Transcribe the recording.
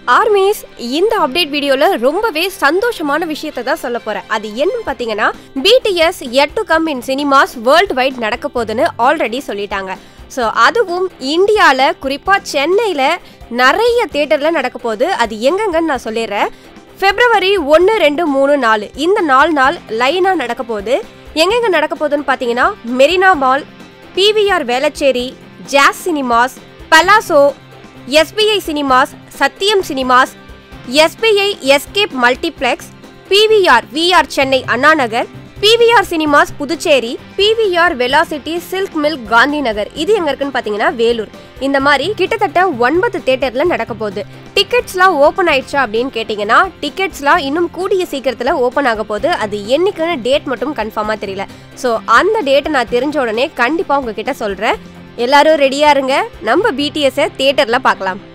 armies இந்த update வீடியோல ரொம்பவே சந்தோஷமான விஷயத்தை தான் சொல்ல போறேன் அது என்னன்னு பாத்தீங்கன்னா BTS yet to come in cinemas worldwide நடக்க போகுதுன்னு ஆல்ரெடி சொல்லிட்டாங்க ஸோ அதுவும் இந்தியாவில் குறிப்பாக சென்னையில் நிறைய தேட்டரில் நடக்க போகுது அது எங்கெங்கன்னு நான் சொல்லிடுறேன் பிப்ரவரி ஒன்று ரெண்டு மூணு நாலு இந்த நாலு நாள் லைனாக நடக்க போகுது எங்கெங்க நடக்க போகுதுன்னு பார்த்தீங்கன்னா Marina mall PVR Velachery Jazz cinemas Palazzo SPI cinemas Sathyam cinemas SPI Escape multiplex PVR VR Chennai Annanagar PVR cinemas Puducherry PVR Velocity silk milk Gandhi Nagar இது எங்க இருக்குன்னு பாத்தீங்கன்னா வேலூர் இந்த மாதிரி கிட்டத்தட்ட ஒன்பது தேட்டர்ல நடக்க போகுது டிக்கெட்ஸ்லாம் ஓப்பன் ஆயிடுச்சா அப்படின்னு கேட்டிங்கன்னா டிக்கெட்ஸ்லாம் இன்னும் கூடிய சீக்கிரத்தில் ஓப்பன் ஆக போகுது அது என்னைக்குன்னு டேட் மட்டும் கன்ஃபார்மாக தெரியல ஸோ அந்த டேட்டை நான் தெரிஞ்ச உடனே கண்டிப்பாக உங்ககிட்ட சொல்கிறேன் எல்லாரும் ரெடியாக இருங்க நம்ம பிடிஎஸை தேட்டரில் பார்க்கலாம்